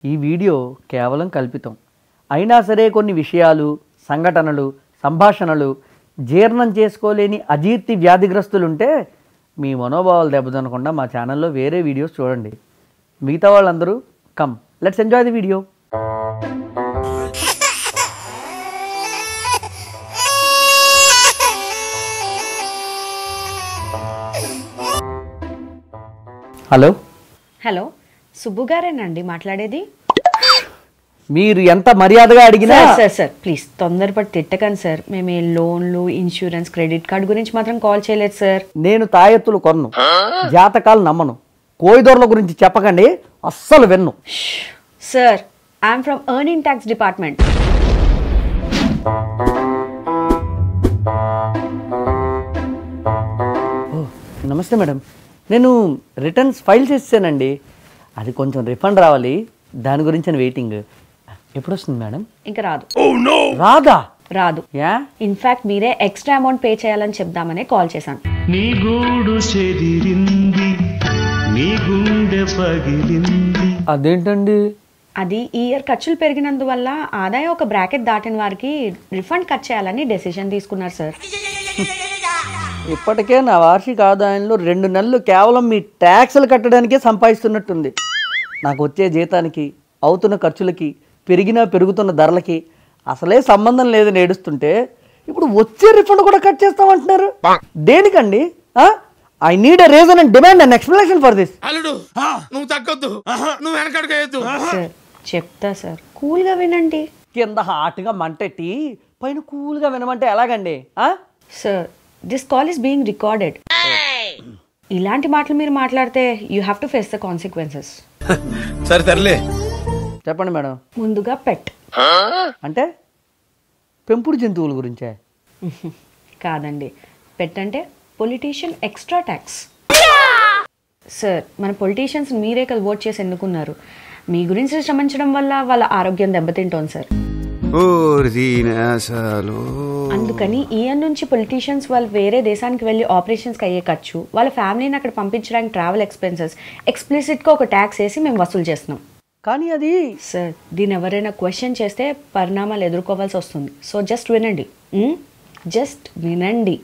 ఈ వీడియో కేవలం కల్పితం అయినా సరే కొన్ని విషయాలు సంఘటనలు సంభాషణలు జీర్ణం చేసుకోలేని అజీర్తి వ్యాధిగ్రస్తులుంటే మీ మనోభావాలు దెబ్బతినకుండా మా ఛానల్లో వేరే వీడియోస్ చూడండి మిగతా వాళ్ళందరూ come let's enjoy the video hello hello Subbu గారేనండి మాట్లాడేది మీరు ఎంత మర్యాదగా అడిగినా సార్ సార్ సార్ ప్లీజ్ తొందరపడి తిట్టకండి సార్ మేము ఈ లోన్లు ఇన్సూరెన్స్ క్రెడిట్ కార్డు గురించి మాత్రం కాల్ చేయలేదు సార్ నేను తాయెత్తులు కొన్ను జాతకాలు నమ్మను కోయిదొరల గురించి చెప్పకండి అస్సలు విన్ను sir I'm from earning tax department ఓ, నమస్తే మేడం నేను రిటర్న్స్ ఫైల్ చేసానండి అది కొంచెం రిఫండ్ రావాలి దాని గురించి నేను వెయిటింగ్ ఎప్పుడు వస్తుంది మేడం ఇంకా రాదు రాదా రాదు యా ఇన్ఫాక్ట్ మీరే ఎక్స్ట్రా అమౌంట్ పే చేయాలని చెప్దామనే కాల్ చేశాను నీ గూడు చెదిరింది నీ గుండె పగిలింది అదేంటండి అది ఈ ఇయర్ ఖర్చులు పెరిగినందువల్ల ఆదాయం ఒక బ్రాకెట్ దాటిన వారికి రిఫండ్ కట్ చేయాలని డెసిషన్ తీసుకున్నారు సార్ ఇప్పటికే నా వార్షిక ఆదాయంలో రెండు నెలలు కేవలం మీ ట్యాక్సులు కట్టడానికే సంపాదిస్తున్నట్టుంది నాకు వచ్చే జీతానికి అవుతున్న ఖర్చులకి పెరిగిన పెరుగుతున్న ధరలకి అసలే సంబంధం లేదని ఏడుస్తుంటే ఇప్పుడు వచ్చే రిఫండ్ కూడా కట్ చేస్తామంటున్నారు దేనికండి I need a reason and demand and explanation for this అల్లుడు నువ్వు తగ్గొద్దు నువ్వు వెనకడుగు సార్ చెప్తా సార్ కూల్గా వినండి కింద హాట్గా మంటెట్టి పైన కూల్గా వినమంటే ఎలాగండి ఆ? Sir this call is being recorded ఇలాంటి మాటలు మీరు మాట్లాడితే you have to face the consequences సరే తరలే చెప్పండి మేడం ముందుగా పెట్ అంటే పెంపుడు జంతువుల గురించే కాదండి పెట్ అంటే పొలిటీషియన్ ఎక్స్ట్రా ట్యాక్స్ సార్ మన పొలిటీషియన్స్ మీరే కదా ఓట్ చేసి ఎన్నుకున్నారు మీ గురించి శ్రమించడం వల్ల వాళ్ళ ఆరోగ్యం దెబ్బతింటోంది సార్ అందుకని ఈయన నుంచి పొలిటీషియన్స్ వాళ్ళు వేరే దేశానికి వెళ్ళి ఆపరేషన్స్కి అయ్యే ఖర్చు వాళ్ళ ఫ్యామిలీని అక్కడ పంపించడానికి ట్రావెల్ ఎక్స్పెన్సెస్ ఎక్స్ప్లిసిట్గా ఒక ట్యాక్స్ వేసి మేము వసూలు చేస్తున్నాం కానీ అది సార్ దీన్ని ఎవరైనా క్వశ్చన్ చేస్తే పరిణామాలు ఎదుర్కోవాల్సి వస్తుంది సో జస్ట్ వినండి జస్ట్ వినండి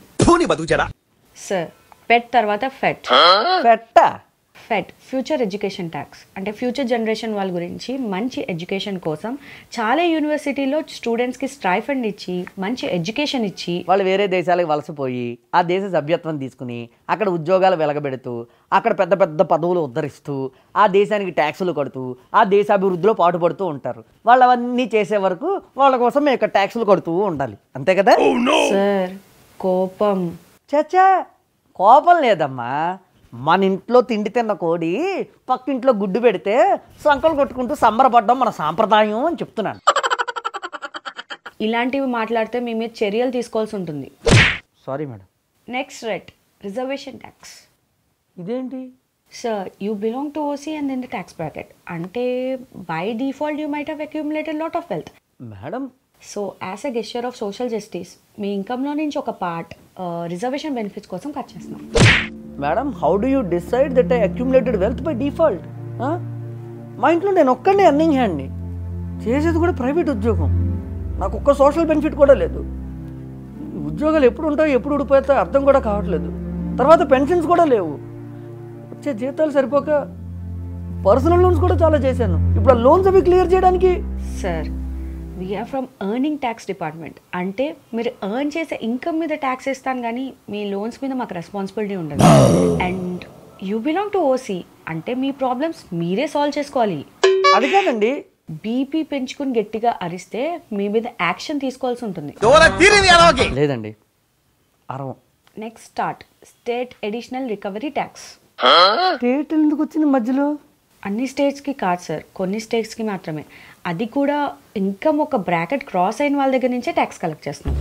సార్ పెట్ తర్వాత ఫెట్ పెట్ట ఫెట్ ఫ్యూచర్ ఎడ్యుకేషన్ ట్యాక్స్ అంటే ఫ్యూచర్ జనరేషన్ వాళ్ళ గురించి మంచి ఎడ్యుకేషన్ కోసం చాలా యూనివర్సిటీలో స్టూడెంట్స్కి స్ట్రైఫండ్ ఇచ్చి మంచి ఎడ్యుకేషన్ ఇచ్చి వాళ్ళు వేరే దేశాలకు వలసపోయి ఆ దేశ సభ్యత్వం తీసుకుని అక్కడ ఉద్యోగాలు వెలగబెడుతూ అక్కడ పెద్ద పెద్ద పదవులు ఉద్ధరిస్తూ ఆ దేశానికి ట్యాక్సులు కడుతూ ఆ దేశాభివృద్ధిలో పాటుపడుతూ ఉంటారు వాళ్ళు అవన్నీ చేసే వరకు వాళ్ళ కోసం మేము ఇక్కడ ట్యాక్సులు కడుతూ ఉండాలి అంతే కదా సార్ కోపం చచ్చా కోపం లేదమ్మా మన ఇంట్లో తిండి తిన్న కోడి పక్కింట్లో గుడ్డు పెడితే సంకలు కొట్టుకుంటూ సంబరపడడం మన సాంప్రదాయం అని చెప్తున్నాను ఇలాంటివి మాట్లాడితే మీ మీద చర్యలు తీసుకోవాల్సి ఉంటుంది సారీ మేడం నెక్స్ట్ రెట్ రిజర్వేషన్ ట్యాక్స్ ఇదేంటి sir you belong to OC and in the tax bracket అంటే by default you might have accumulated lot of wealth madam so as a gesture of social justice మీ ఇన్కమ్లో నుంచి ఒక part reservation benefits కోసం cut చేస్తున్నాం madam how do you decide that I accumulated wealth by default మా ఇంట్లో నేను ఒక్కడే అర్నింగ్ హ్యాండ్ని చేసేది కూడా ప్రైవేట్ ఉద్యోగం నాకు ఒక్క సోషల్ బెనిఫిట్ కూడా లేదు ఈ ఉద్యోగాలు ఎప్పుడు ఉంటాయో ఎప్పుడు ఊడిపోతాయో అర్థం కూడా కావట్లేదు తర్వాత పెన్షన్స్ కూడా లేవు వచ్చే జీతాలు సరిపోక పర్సనల్ లోన్స్ కూడా చాలా చేశాను ఇప్పుడు ఆ లోన్స్ అవి క్లియర్ చేయడానికి sir we're from earning tax department అంటే మీరు ఎర్న్ చేసే ఇన్కమ్ మీద ట్యాక్స్ ఇస్తాను కానీ మీ లోన్స్ మీద మాకు రెస్పాన్సిబిలిటీ ఉండదు and you belong to OC అంటే మీ ప్రాబ్లమ్స్ మీరే సాల్వ్ చేసుకోవాలి అది కాదండి బీపీ పెంచుకుని గట్టిగా అరిస్తే మీ మీద యాక్షన్ తీసుకోవాల్సి ఉంటుంది లేదండి అరవం next start state additional recovery tax state ఎందుకు వచ్చింది మధ్యలో అన్ని స్టేట్స్కి కాదు సార్ కొన్ని స్టేట్స్కి మాత్రమే అది కూడా ఇన్కమ్ ఒక బ్రాకెట్ క్రాస్ అయిన వాళ్ళ దగ్గర నుంచే ట్యాక్స్ కలెక్ట్ చేస్తున్నాం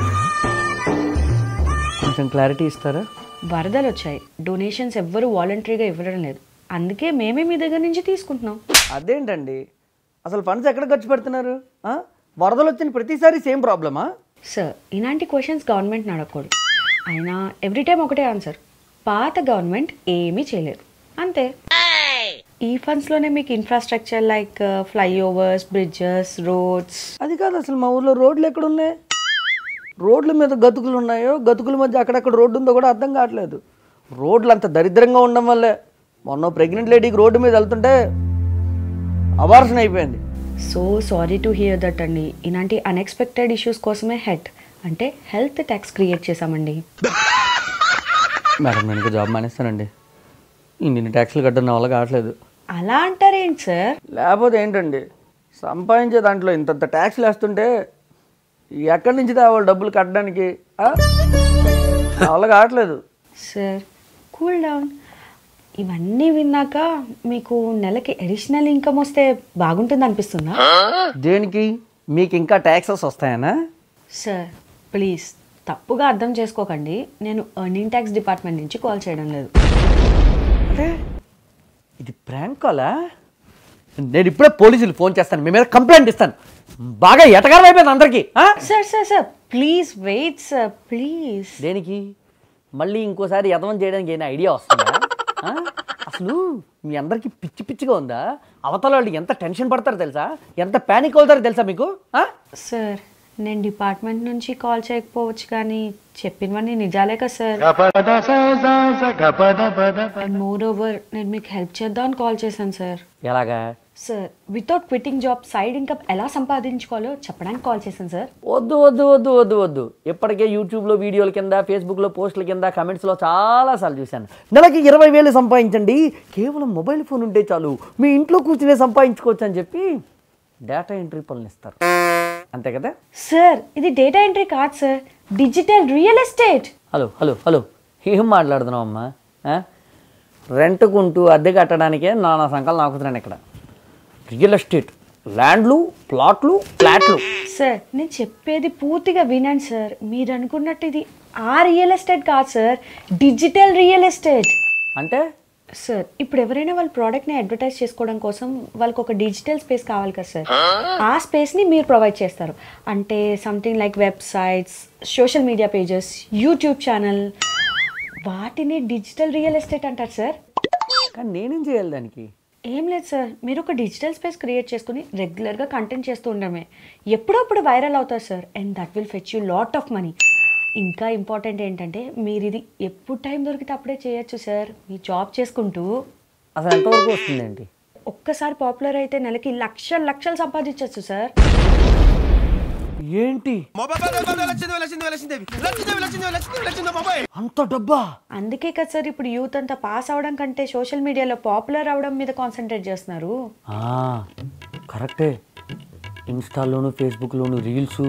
కొంచెం క్లారిటీ ఇస్తారా వరదలు వచ్చాయి డొనేషన్స్ ఎవ్వరూ వాలంటరీగా ఇవ్వడం లేదు అందుకే మేమే మీ దగ్గర నుంచి తీసుకుంటున్నాం అదేంటండి అసలు ఫండ్స్ ఎక్కడ ఖర్చు పెడుతున్నారు ఆ? వరదలు వచ్చిన ప్రతిసారి సేమ్ ప్రాబ్లమా సార్ ఇలాంటి క్వశ్చన్స్ గవర్నమెంట్ని అడగకూడదు అయినా ఎవ్రీ టైం ఒకటే ఆన్సర్ పాత గవర్నమెంట్ ఏమీ చేయలేదు అంతే ఈ ఫండ్స్లోనే మీకు infrastructure like flyovers bridges roads అది కాదు అసలు మా ఊర్లో రోడ్లు ఎక్కడ ఉన్నాయి రోడ్ల మీద గతుకులు ఉన్నాయో గతుకుల మధ్య అక్కడక్కడ రోడ్డు ఉందో కూడా అర్థం కావట్లేదు రోడ్లు అంత దరిద్రంగా ఉండడం వల్లే మొన్న ప్రెగ్నెంట్ లేడీకి రోడ్డు మీద వెళ్తుంటే అబార్షన్ అయిపోయింది so sorry to hear that అండి ఇలాంటి అన్ఎక్స్పెక్టెడ్ ఇష్యూస్ కోసమే హెడ్ అంటే హెల్త్ ట్యాక్స్ క్రియేట్ చేసామండి మేడం నేను ఇంకా జాబ్ మానేస్తానండి ఇన్ని ట్యాక్స్లు కట్టడం నా వల్ల కావట్లేదు అలా అంటారేంటి సార్ లేకపోతే ఏంటండి సంపాదించే దాంట్లో ఇంతంత ట్యాక్స్లు వేస్తుంటే ఎక్కడి నుంచి తేవాలి డబ్బులు కట్టడానికి ఆ? నా వల్ల కావట్లేదు సార్ కూల్ డౌన్ ఇవన్నీ విన్నాక మీకు నెలకి అడిషనల్ ఇన్కమ్ వస్తే బాగుంటుంది అనిపిస్తుందా దేనికి మీకు ఇంకా ట్యాక్సెస్ వస్తాయనా సార్ ప్లీజ్ తప్పుగా అర్థం చేసుకోకండి నేను ఎర్నింగ్ ట్యాక్స్ డిపార్ట్మెంట్ నుంచి కాల్ చేయడం లేదు అంటే ఇది ప్రాంక్ కాలా నేను ఇప్పుడే పోలీసులు ఫోన్ చేస్తాను మీ మీద కంప్లైంట్ ఇస్తాను బాగా ఎటకారం అయిపోయింది అందరికీ ఆ? Sir sir sir please wait sir please దేనికి మళ్ళీ ఇంకోసారి యదవం చేయడానికి ఏమైనా ఐడియా వస్తుందా ఆ? అసలు మీ అందరికీ పిచ్చి పిచ్చిగా ఉందా అవతల వాళ్ళు ఎంత టెన్షన్ పడతారో తెలుసా ఎంత ప్యానిక్ అవుతారో తెలుసా మీకు ఆ? సార్ నేను డిపార్ట్మెంట్ నుంచి కాల్ చేయకపోవచ్చు కానీ చెప్పినవన్నీ నిజాలే కదా సార్ అండ్ మోర్ ఓవర్ నేను మీకు హెల్ప్ చేద్దామని కాల్ చేశాను సార్ ఎలాగా sir without quitting job side income ఎలా సంపాదించుకోవాలో చెప్పడానికి కాల్ చేశాను సార్ వద్దు వద్దు వద్దు వద్దు వద్దు ఇప్పటికే యూట్యూబ్లో వీడియోల కింద ఫేస్బుక్లో పోస్టుల కింద కమెంట్స్లో చాలాసార్లు చూశాను నెలకి ఇరవై వేలు సంపాదించండి కేవలం మొబైల్ ఫోన్ ఉంటే చాలు మీ ఇంట్లో కూర్చునే సంపాదించుకోవచ్చు అని చెప్పి డేటా ఎంట్రీ పనులు ఇస్తారు అంతే కదా సార్ ఇది డేటా ఎంట్రీ కాదు sir digital real estate hello hello hello ఏం మాట్లాడుతున్నావు అమ్మా ఆ? రెంట్కుంటూ అద్దె కట్టడానికే నానా సంకాలు నాకుతున్నాను ఇక్కడ రియల్ ఎస్టేట్ ల్యాండ్లు ప్లాట్లు ఫ్లాట్లు సార్ నేను చెప్పేది పూర్తిగా వినండి సార్ మీరు అనుకున్నట్టు ఇది ఆ రియల్ ఎస్టేట్ కాదు సార్ డిజిటల్ రియల్ ఎస్టేట్ అంటే సార్ ఇప్పుడు ఎవరైనా వాళ్ళ ప్రోడక్ట్ని అడ్వర్టైజ్ చేసుకోవడం కోసం వాళ్ళకి ఒక డిజిటల్ స్పేస్ కావాలి కదా సార్ ఆ స్పేస్ని మీరు ప్రొవైడ్ చేస్తారు అంటే something like websites social media pages YouTube channel వాటిని డిజిటల్ రియల్ ఎస్టేట్ అంటారు సార్ కానీ నేనేం చేయాలి దానికి ఏం లేదు సార్ మీరు ఒక డిజిటల్ స్పేస్ క్రియేట్ చేసుకుని రెగ్యులర్గా కంటెంట్ చేస్తూ ఉండడమే ఎప్పుడప్పుడు వైరల్ అవుతారు sir and that will fetch you lot of money ఇంకా ఇంపార్టెంట్ ఏంటంటే మీరు ఇది ఎప్పుడు టైం దొరికితే అప్పుడే చేయొచ్చు సార్ మీ జాబ్ చేసుకుంటూ అసలు ఎంతవరకు వస్తుంది ఏంటి ఒక్కసారి పాపులర్ అయితే నెలకి లక్షలు లక్షలు సంపాదించవచ్చు సార్ ఏంటి లక్ష్మీదేవి లక్ష్మీదేవి లక్ష్మీదేవి లక్ష్మీదేవి లక్ష్మీదేవి లక్ష్మీదేవి లక్ష్మీదేవి బాబాయ్ అంత డబ్బా అందుకే కదా సార్ ఇప్పుడు యూత్ అంతా పాస్ అవడం కంటే సోషల్ మీడియాలో పాపులర్ అవడం మీద కాన్సన్ట్రేట్ చేస్తున్నారు ఆ, కరెక్టే ఇన్స్టాలోను ఫేస్బుక్లోను రీల్స్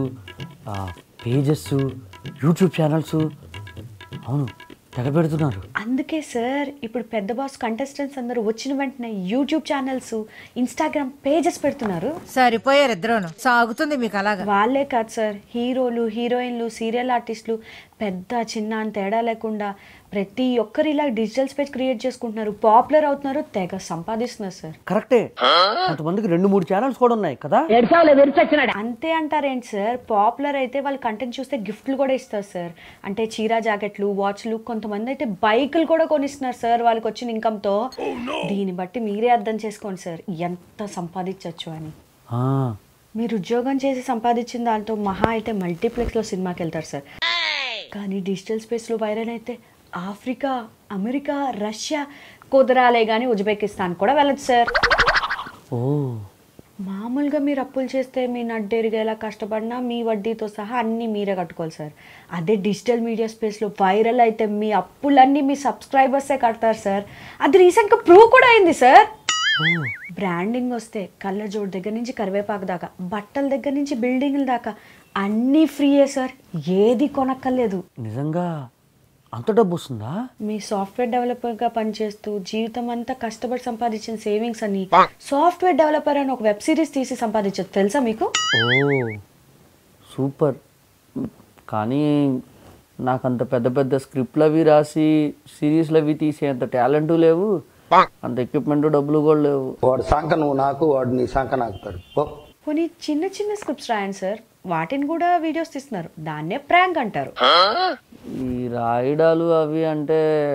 పేజెస్ యూట్యూబ్ ఛానల్స్ అవును తెగ పెడుతున్నారు అందుకే సార్ ఇప్పుడు పెద్ద బాస్ కంటెస్టెంట్స్ అందరూ వచ్చిన వెంటనే యూట్యూబ్ ఛానల్స్ ఇన్స్టాగ్రామ్ పేజెస్ పెడుతున్నారు సరిపోయారు ఇద్దరును సాగుతుంది మీకు అలాగా వాళ్ళే కాదు సార్ హీరోలు హీరోయిన్లు సీరియల్ ఆర్టిస్టులు పెద్ద చిన్న అని తేడా లేకుండా ప్రతి ఒక్కరు ఇలా డిజిటల్ స్పేస్ క్రియేట్ చేసుకుంటున్నారు పాపులర్ అవుతున్నారు తెగ సంపాదిస్తున్నారు సార్ కరెక్టే కొంతమందికి రెండు మూడు ఛానల్స్ కూడా ఉన్నాయి కదా అంతే అంటారేంటి సార్ పాపులర్ అయితే వాళ్ళు కంటెంట్ చూస్తే గిఫ్ట్లు కూడా ఇస్తారు సార్ అంటే చీర జాకెట్లు వాచ్లు కొంతమంది అయితే బైకులు కూడా కొనిస్తున్నారు సార్ వాళ్ళకి వచ్చిన ఇన్కమ్తో దీన్ని బట్టి మీరే అర్థం చేసుకోండి సార్ ఎంత సంపాదించవచ్చు అని ఆ, మీరు ఉద్యోగం చేసి సంపాదించిన దాంతో మహా అయితే మల్టీప్లెక్స్లో సినిమాకి వెళ్తారు సార్ కానీ డిజిటల్ స్పేస్లో వైరల్ అయితే ఆఫ్రికా అమెరికా రష్యా కుదరాలే కానీ ఉజ్బెకిస్తాన్ కూడా వెళ్ళదు సార్ ఓ మామూలుగా మీరు అప్పులు చేస్తే మీ నడ్డెరిగేలా కష్టపడినా మీ వడ్డీతో సహా అన్నీ మీరే కట్టుకోవాలి సార్ అదే డిజిటల్ మీడియా స్పేస్లో వైరల్ అయితే మీ అప్పులన్నీ మీ సబ్స్క్రైబర్సే కడతారు సార్ అది రీసెంట్గా ప్రూవ్ కూడా అయింది సార్ బ్రాండింగ్ వస్తే కళ్ళ జోడు దగ్గర నుంచి కరివేపాకు దాకా బట్టల దగ్గర నుంచి బిల్డింగ్ల దాకా అన్నీ ఫ్రీయే సార్ ఏది కొనక్కర్లేదు నిజంగా అంత డబ్బు వస్తుందా మీ సాఫ్ట్వేర్ డెవలపర్గా పనిచేస్తూ జీవితం అంతా కష్టపడి సంపాదించిన సేవింగ్స్ అని సాఫ్ట్వేర్ డెవలపర్ అని ఒక వెబ్ సిరీస్ తీసి సంపాదించదు తెలుసా మీకు ఓ సూపర్ కానీ నాకు అంత పెద్ద పెద్ద స్క్రిప్ట్లు అవి రాసి సిరీస్లు అవి తీసే అంత టాలెంట్ లేవు అంత ఎక్విప్మెంట్ డబ్బులు కూడా లేవు వాడు సంక నువ్వు నాకు వాడు నీ సంక నాకుతాడు ఓ కొన్ని చిన్న చిన్న స్క్రిప్ట్స్ రాయండి సార్ వాటిని కూడా వీడియోస్ తీస్తున్నారు దాన్నే ప్రాంక్ అంటారు ఈ రాయడాలు అవి అంటే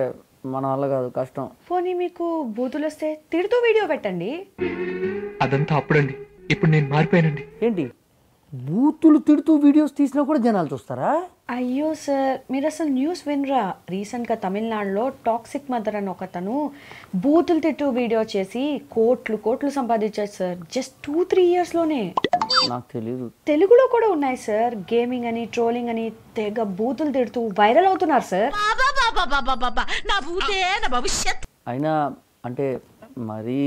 మన వల్ల కాదు కష్టం పోనీ మీకు బూతులు వస్తే తిడుతూ వీడియో పెట్టండి అదంతా అప్పుడండి ఇప్పుడు నేను మారిపోయానండి ఏంటి బూతులు తిడుతూ వీడియోస్ తీసినా కూడా జనాలు చూస్తారా అయ్యో సార్ మీరు అసలు న్యూస్ వినరా రీసెంట్గా తమిళనాడులో టాక్సిక్ మదర్ అని ఒకతను బూతులు తిట్టు వీడియో చేసి కోట్లు కోట్లు సంపాదించాడు సార్ జస్ట్ టూ త్రీ ఇయర్స్లోనే నాకు తెలీదు తెలుగులో కూడా ఉన్నాయి సార్ గేమింగ్ అని ట్రోలింగ్ అని తెగ బూతులు తిడుతూ వైరల్ అవుతున్నారు సార్ అయినా అంటే మరీ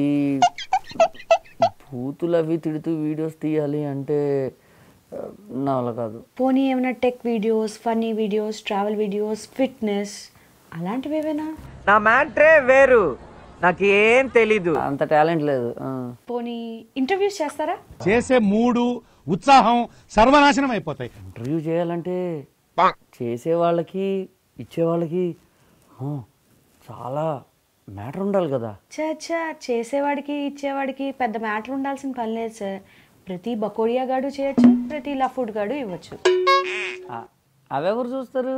బూతులు అవి తిడుతూ వీడియోస్ తీయాలి అంటే ఆ, నా వల్ల కాదు పోనీ ఏమైనా tech videos funny videos travel videos fitness అలాంటివి ఏవైనా నా మ్యాట్రే వేరు నాకేం తెలీదు అంత టాలెంట్ లేదు ఆ. పోనీ ఇంటర్వ్యూస్ చేస్తారా చేసే మూడు ఉత్సాహం సర్వనాశనం అయిపోతాయి ఇంటర్వ్యూ చేయాలంటే చేసే వాళ్ళకి ఇచ్చే వాళ్ళకి ఆ, చాలా మ్యాటర్ ఉండాలి కదా చచ్చా చేసేవాడికి ఇచ్చేవాడికి పెద్ద మ్యాటర్ ఉండాల్సిన పని లేదు సార్ ప్రతి బకోడియా గాడు చేయొచ్చు ప్రతి లఫుడ్ గాడు ఇవ్వచ్చు ఆ, అవెవరు చూస్తారు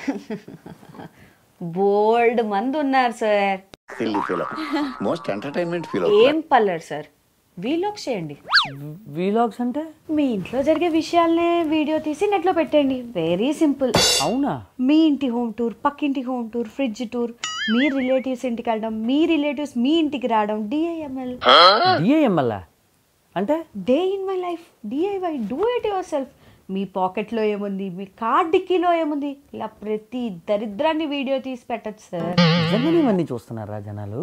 బోల్డ్ మంది ఉన్నారు sir silly feel most entertainment feel ఏం పర్లేదు సార్ వీలాగ్ చేయండి వీలాగ్స్ అంటే మీ ఇంట్లో జరిగే విషయాలనే వీడియో తీసి నెట్లో పెట్టండి వెరీ సింపుల్ అవునా మీ ఇంటి హోమ్ టూర్ పక్కింటి హోమ్ టూర్ ఫ్రిడ్జ్ టూర్ మీ రిలేటివ్స్ ఇంటికి వెళ్ళడం మీ రిలేటివ్స్ మీ ఇంటికి రావడం డిఐఎంఎల్ డిఏఎంఎల్ఆ అంటే day in my life DIY do it yourself మీ పాకెట్లో ఏముంది మీ కార్ డిక్కీలో ఏముంది ఇలా ప్రతి దరిద్రాన్ని వీడియో తీసి పెట్టచ్చు సార్ నిజంగానే ఇవన్నీ చూస్తున్నారా జనాలు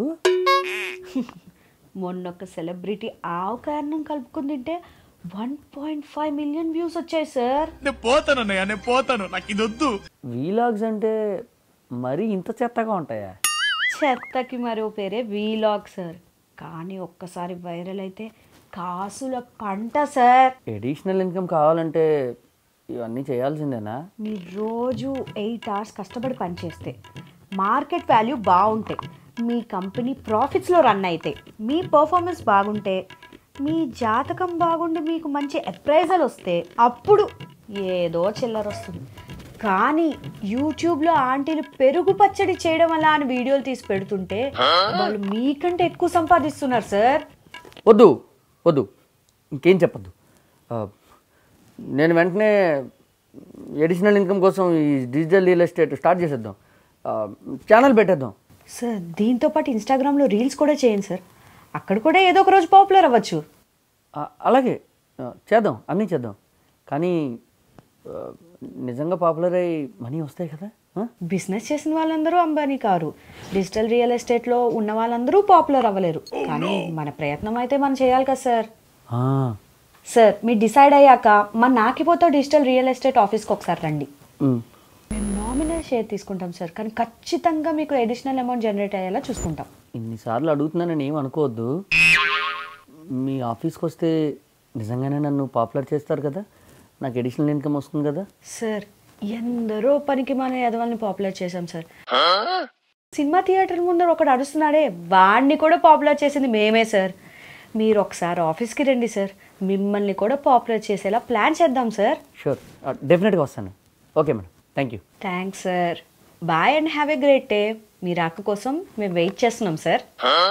మొన్న ఒక సెలబ్రిటీ ఆవు కారణం కలుపుకుని తింటే one point five million views వచ్చాయి సార్ నేను పోతాను అన్నయ్య నేను పోతాను నాకు ఇది వద్దు వీలాగ్స్ అంటే మరీ ఇంత చెత్తగా ఉంటాయా చెత్తకి మరో పేరే వీలాగ్ సార్ కానీ ఒక్కసారి వైరల్ అయితే కాసుల పంట సార్ ఎడిషనల్ ఇన్కమ్ కావాలంటే ఇవన్నీ చేయాల్సిందేనా మీరు రోజు ఎయిట్ అవర్స్ కష్టపడి పనిచేస్తే మార్కెట్ వాల్యూ బాగుంటాయి మీ కంపెనీ ప్రాఫిట్స్లో రన్ అయితే మీ పర్ఫార్మెన్స్ బాగుంటే మీ జాతకం బాగుండి మీకు మంచి అప్రైజల్ వస్తే అప్పుడు ఏదో చిల్లర వస్తుంది కానీ యూట్యూబ్లో ఆంటీలు పెరుగు పచ్చడి చేయడం వల్ల అని వీడియోలు తీసి పెడుతుంటే వాళ్ళు మీకంటే ఎక్కువ సంపాదిస్తున్నారు సార్ వద్దు వద్దు ఇంకేం చెప్పద్దు ఆ, నేను వెంటనే ఎడిషనల్ ఇన్కమ్ కోసం ఈ డిజిటల్ రియల్ ఎస్టేట్ స్టార్ట్ చేసేద్దాం ఛానల్ పెట్టేద్దాం సార్ దీంతో పాటు ఇన్స్టాగ్రామ్లో రీల్స్ కూడా చేయండి సార్ అక్కడ కూడా ఏదో ఒక రోజు పాపులర్ అవ్వచ్చు ఆ, అలాగే ఆ, చేద్దాం అన్నీ చేద్దాం కానీ ఆ, నిజంగా పాపులర్ అయ్యి మనీ వస్తాయి కదా ఆ? బిజినెస్ చేసిన వాళ్ళందరూ అంబానీ కారు డిజిటల్ రియల్ ఎస్టేట్లో ఉన్న వాళ్ళందరూ పాపులర్ అవ్వలేరు కానీ మన ప్రయత్నం అయితే మనం చేయాలి కదా సార్ ఆ, సార్ మీరు డిసైడ్ అయ్యాక మన నాకిపోతే డిజిటల్ రియల్ ఎస్టేట్ ఆఫీస్కి ఒకసారి రండి ఉమ్. మేము నామినల్ షేర్ తీసుకుంటాం సార్ కానీ ఖచ్చితంగా మీకు అడిషనల్ అమౌంట్ జనరేట్ అయ్యేలా చూసుకుంటాం ఇన్నిసార్లు అడుగుతున్నానని ఏం అనుకోవద్దు మీ ఆఫీస్కి వస్తే నిజంగానే నన్ను పాపులర్ చేస్తారు కదా నాకు ఎడిషనల్ ఇన్కమ్ వస్తుంది కదా సార్ ఎందరో పనికి మన ఎదవల్ని పాపులర్ చేశాం సార్ సినిమా థియేటర్ ముందర ఒకడు అరుస్తున్నాడే వాడిని కూడా పాపులర్ చేసింది మేమే సార్ మీరు ఒకసారి ఆఫీస్కి రండి సార్ మిమ్మల్ని కూడా పాపులర్ చేసేలా ప్లాన్ చేద్దాం సార్ షూర్ డెఫినెట్గా వస్తాను okay madam thank you thanks sir bye and have a great day మీ రాక కోసం మేము వెయిట్ చేస్తున్నాం సార్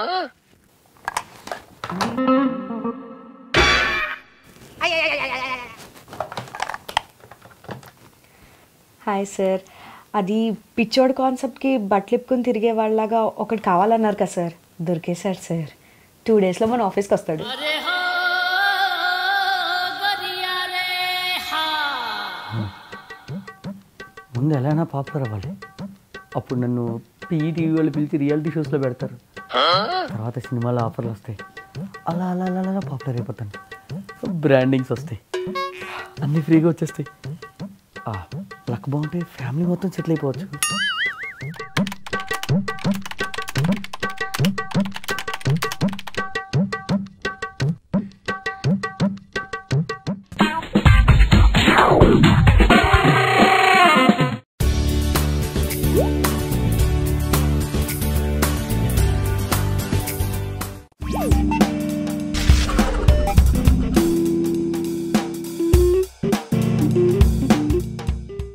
హాయ్ సార్ అది పిచ్చోడ్ కాన్సెప్ట్కి బట్టలిప్పుకుని తిరిగే వాళ్ళలాగా ఒకటి కావాలన్నారు కదా సార్ దొరికేశారు సార్ టూ డేస్లో మన ఆఫీస్కి వస్తాడు ముందు ఎలానా పాపులర్ అవ్వాలి అప్పుడు నన్ను టీవీ వాళ్ళు పిలిచి రియాలిటీ షోస్లో పెడతారు తర్వాత సినిమాలో ఆఫర్లు వస్తాయి అలా అలా అలా అలా పాపులర్ అయిపోతాను బ్రాండింగ్స్ వస్తాయి అన్నీ ఫ్రీగా వచ్చేస్తాయి లక్ బాగుంటే ఫ్యామిలీ మొత్తం సెటిల్ అయిపోవచ్చు